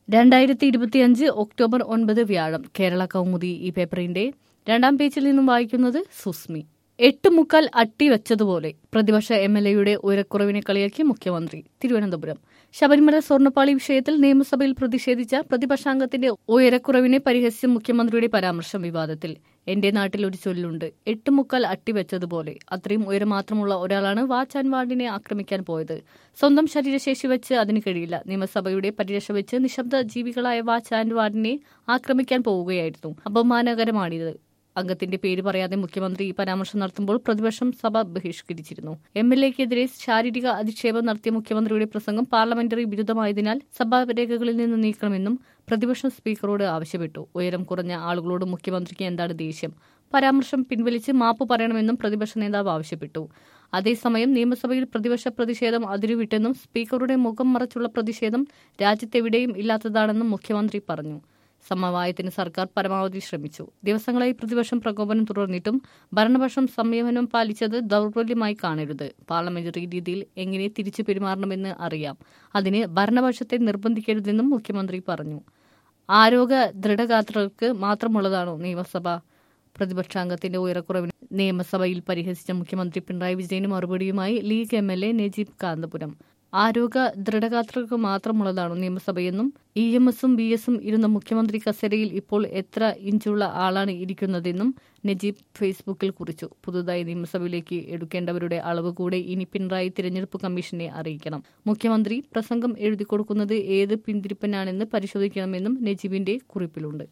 രണ്ടായിരത്തി ഇരുപത്തിയഞ്ച് ഒക്ടോബർ ഒൻപത് വ്യാഴം കേരള കൗമുദി ഈ പേപ്പറിന്റെ രണ്ടാം പേജിൽ നിന്നും വായിക്കുന്നത് സുസ്മി എട്ട് മുക്കാൽ അട്ടി വെച്ചതുപോലെ പ്രതിപക്ഷ എം എൽ എയുടെ ഉയരക്കുറവിനെ കളിയാക്കി മുഖ്യമന്ത്രി തിരുവനന്തപുരം ശബരിമല സ്വർണ്ണപ്പാളി വിഷയത്തിൽ നിയമസഭയിൽ പ്രതിഷേധിച്ച പ്രതിപക്ഷാംഗത്തിന്റെ ഉയരക്കുറവിനെ പരിഹസിച്ച മുഖ്യമന്ത്രിയുടെ പരാമർശം വിവാദത്തിൽ എന്റെ നാട്ടിൽ ഒരു ചൊല്ലുണ്ട് എട്ട് മുക്കാൽ അട്ടി വെച്ചതുപോലെ അത്രയും ഉയരം മാത്രമുള്ള ഒരാളാണ് വാച്ച് ആൻഡ് വാർഡിനെ ആക്രമിക്കാൻ പോയത് സ്വന്തം ശരീരശേഷി വെച്ച് അതിന് കഴിയില്ല നിയമസഭയുടെ പരിരക്ഷ വെച്ച് നിശബ്ദ ജീവികളായ വാച്ച് ആൻഡ് വാർഡിനെ ആക്രമിക്കാൻ പോവുകയായിരുന്നു അപമാനകരമാണിത് അംഗത്തിന്റെ പേര് പറയാതെ മുഖ്യമന്ത്രി ഈ പരാമർശം നടത്തുമ്പോൾ പ്രതിപക്ഷം സഭ ബഹിഷ്കരിച്ചിരുന്നു എം എൽ എക്കെതിരെ ശാരീരിക അധിക്ഷേപം നടത്തിയ മുഖ്യമന്ത്രിയുടെ പ്രസംഗം പാർലമെന്ററി വിരുദ്ധമായതിനാൽ സഭാരേഖകളിൽ നിന്ന് നീക്കണമെന്നും പ്രതിപക്ഷം സ്പീക്കറോട് ആവശ്യപ്പെട്ടു ഉയരം കുറഞ്ഞ ആളുകളോട് മുഖ്യമന്ത്രിക്ക് എന്താണ് ദേഷ്യം പരാമർശം പിൻവലിച്ച് മാപ്പ് പറയണമെന്നും പ്രതിപക്ഷ നേതാവ് ആവശ്യപ്പെട്ടു അതേസമയം നിയമസഭയിൽ പ്രതിപക്ഷ പ്രതിഷേധം അതിരുവിട്ടെന്നും സ്പീക്കറുടെ മുഖം മറച്ചുള്ള പ്രതിഷേധം രാജ്യത്തെവിടെയും ഇല്ലാത്തതാണെന്നും മുഖ്യമന്ത്രി പറഞ്ഞു സമവായത്തിന് സർക്കാർ പരമാവധി ശ്രമിച്ചു ദിവസങ്ങളായി പ്രതിപക്ഷം പ്രകോപനം തുടർന്നിട്ടും ഭരണപക്ഷം സംയമനം പാലിച്ചത് ദൗർബല്യമായി കാണരുത് പാർലമെന്ററി രീതിയിൽ എങ്ങനെ തിരിച്ചു പെരുമാറണമെന്ന് അറിയാം അതിന് ഭരണപക്ഷത്തെ നിർബന്ധിക്കരുതെന്നും മുഖ്യമന്ത്രി പറഞ്ഞു ആരോഗ്യ ദൃഢഗാത്രർക്ക് മാത്രമുള്ളതാണോ നിയമസഭ പ്രതിപക്ഷാംഗത്തിന്റെ ഉയരക്കുറവിന് നിയമസഭയിൽ പരിഹസിച്ച മുഖ്യമന്ത്രി പിണറായി വിജയന് മറുപടിയുമായി League M L A Najeeb Kanthapuram ആരോഗ്യ ദൃഢഗാത്രർക്ക് മാത്രമുള്ളതാണോ നിയമസഭയെന്നും ഇ എം എസും ബി എസും ഇരുന്ന മുഖ്യമന്ത്രി കസേരയിൽ ഇപ്പോൾ എത്ര ഇഞ്ചുള്ള ആളാണ് ഇരിക്കുന്നതെന്നും നജീബ് ഫേസ്ബുക്കിൽ കുറിച്ചു പുതുതായി നിയമസഭയിലേക്ക് എടുക്കേണ്ടവരുടെ അളവ് കൂടെ ഇനി പിണറായി തിരഞ്ഞെടുപ്പ് കമ്മീഷനെ അറിയിക്കണം മുഖ്യമന്ത്രി പ്രസംഗം എഴുതി കൊടുക്കുന്നത് ഏത് പിന്തിരിപ്പനാണെന്ന് പരിശോധിക്കണമെന്നും നജീബിന്റെ കുറിപ്പിലുണ്ട്